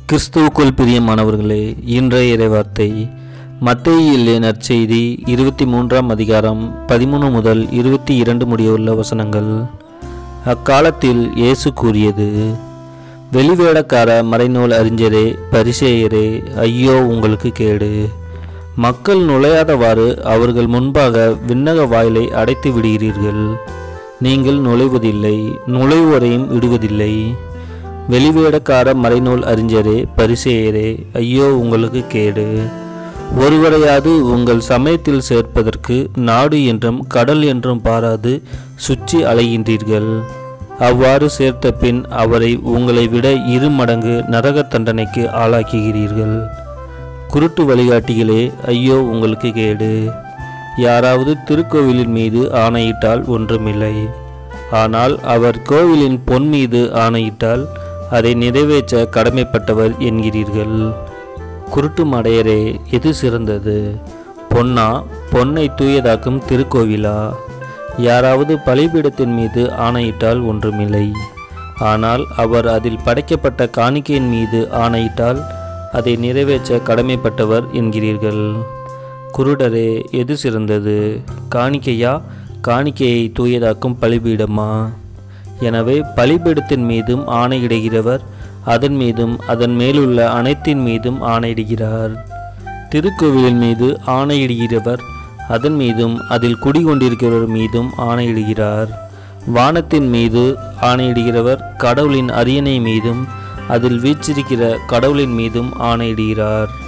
கிறிஸ்துவுக்குள் பிரியமானவர்களே இன்றைய இறைவார்த்தை மத்தேயிலே நற்செய்தி இருபத்தி மூன்றாம் அதிகாரம் பதிமூணு முதல் இருபத்தி இரண்டு முடியவுள்ள வசனங்கள் அக்காலத்தில் இயேசு கூறியது வெளிவேடக்கார மறைநூல் அறிஞரே பரிசேயரே ஐயோ உங்களுக்கு கேடு மக்கள் நுழையாதவாறு அவர்கள் முன்பாக விண்ணக வாயிலை அடைத்து விடுகிறீர்கள் நீங்கள் நுழைவதில்லை நுழைவோரையும் விடுவதில்லை வெளிவேடக்கார மறைநூல் அறிஞரே பரிசேயரே ஐயோ உங்களுக்கு கேடு ஒருவரையாவது உங்கள் சமயத்தில் சேர்ப்பதற்கு நாடு என்றும் கடல் என்றும் பாராது சுற்றி அலைகின்றீர்கள் அவ்வாறு சேர்த்த பின் அவரை உங்களை விட இரு மடங்கு நரக தண்டனைக்கு ஆளாக்குகிறீர்கள் குருட்டு வழிகாட்டிகளே ஐயோ உங்களுக்கு கேடு யாராவது திருக்கோவிலின் மீது ஆணையிட்டால் ஒன்றுமில்லை ஆனால் அவர் கோவிலின் பொன் மீது ஆணையிட்டால் அதை நிறைவேற்ற கடமைப்பட்டவர் என்கிறீர்கள் குருட்டு மடையரே எது சிறந்தது பொன்னா பொன்னை தூயதாக்கும் திருக்கோவிலா யாராவது பலிபீடத்தின் மீது ஆணையிட்டால் ஒன்றுமில்லை ஆனால் அவர் அதில் படைக்கப்பட்ட காணிக்கையின் மீது ஆணையிட்டால் அதை நிறைவேற்ற கடமைப்பட்டவர் என்கிறீர்கள் குருடரே எது சிறந்தது காணிக்கையா காணிக்கையை தூயதாக்கும் பலிபீடமா எனவே பலிபீடத்தின் மீதும் ஆணையிடுகிறவர் அதன் மீதும் அதன் மேலுள்ள அனைத்தின் மீதும் ஆணையிடுகிறார் திருக்கோவிலின் மீது ஆணையிடுகிறவர் அதன் மீதும் அதில் குடிகொண்டிருக்கிறவர் மீதும் ஆணையிடுகிறார் வானத்தின் மீது ஆணையிடுகிறவர் கடவுளின் அரியணை மீதும் அதில் வீற்றிருக்கிற கடவுளின் மீதும் ஆணையிடுகிறார்